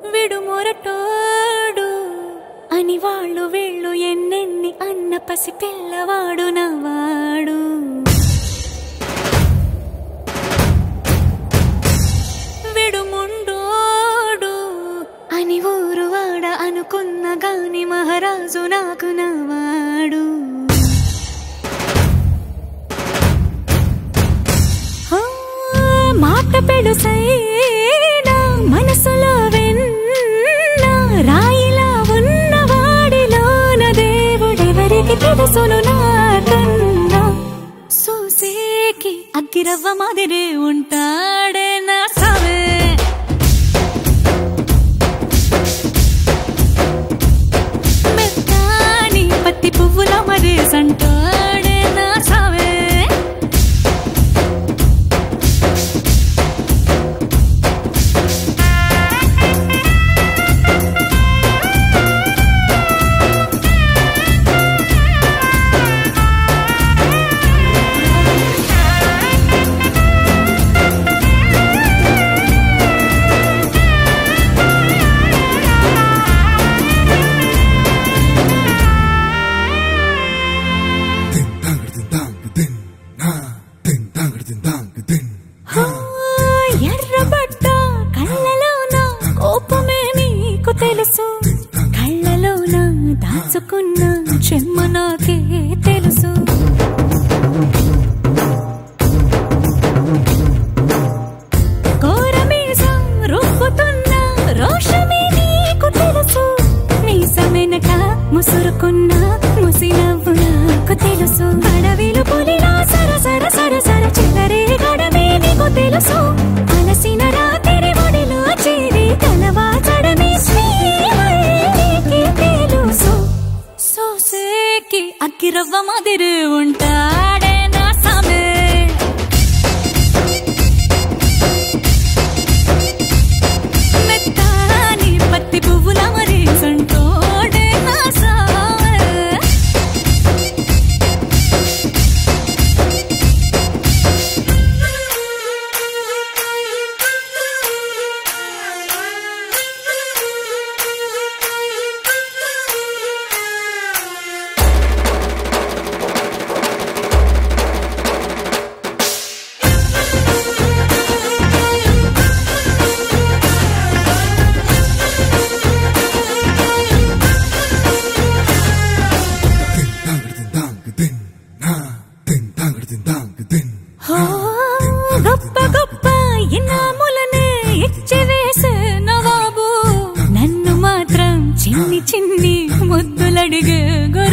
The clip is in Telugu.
విడు మొరటోడు అని వాళ్ళు వీళ్ళు ఎన్నెన్ని అన్న పసి పిల్లవాడు నవాడు విడుముండోడు అని ఊరు వాడ అనుకున్న గాని మహారాజు నాకు నవాడు ఆ, మాట పెడుసైనా మనసులో వెన్న రాయిలా ఉన్నవాడిలోన దేవుడెవరికి తెలుసును నాకన్నా సూసేకి అగ్గిరవ్వ మాదిరి ఉంటాడే నా సవే మెత్తాని పత్తి పువ్వుల మరి సంటాడే నా సవే Din dang din dang din na din dang din dang din ఆ, ఎర్రబడ్డ కళ్ళలోన కోపమే నీకు తెలుసు కళ్ళలోన దాచుకున్న చెమ్మ నాకే తెలుసు ఘోరమీసం రుబ్బుతున్న రోషమే నీకు తెలుసు మీసమెనక ముసురుకున్న ముసినవ్వు నాకు తెలుసు అడవిలు పులిలా సర సర సర సర చిల్లరే గడమే నీకు తెలుసు అలసిన రాత్రి ఒడిలో చేరి తలవాచడమే శ్రీవల్లికి తెలుసు సోసేకి అగ్గిరవ్వ మాదిరి ఉంటాడే నా సమే మెత్తాని పత్తి పువ్వుల మరి సంటోడే నా సావే din dang din dang din na din dang din dang din ఓ, గొప్ప గొప్ప ఇనాములనే ఇచ్చి వేసే నవాబు నన్ను మాత్రం చిన్ని చిన్ని ముద్దులడిగే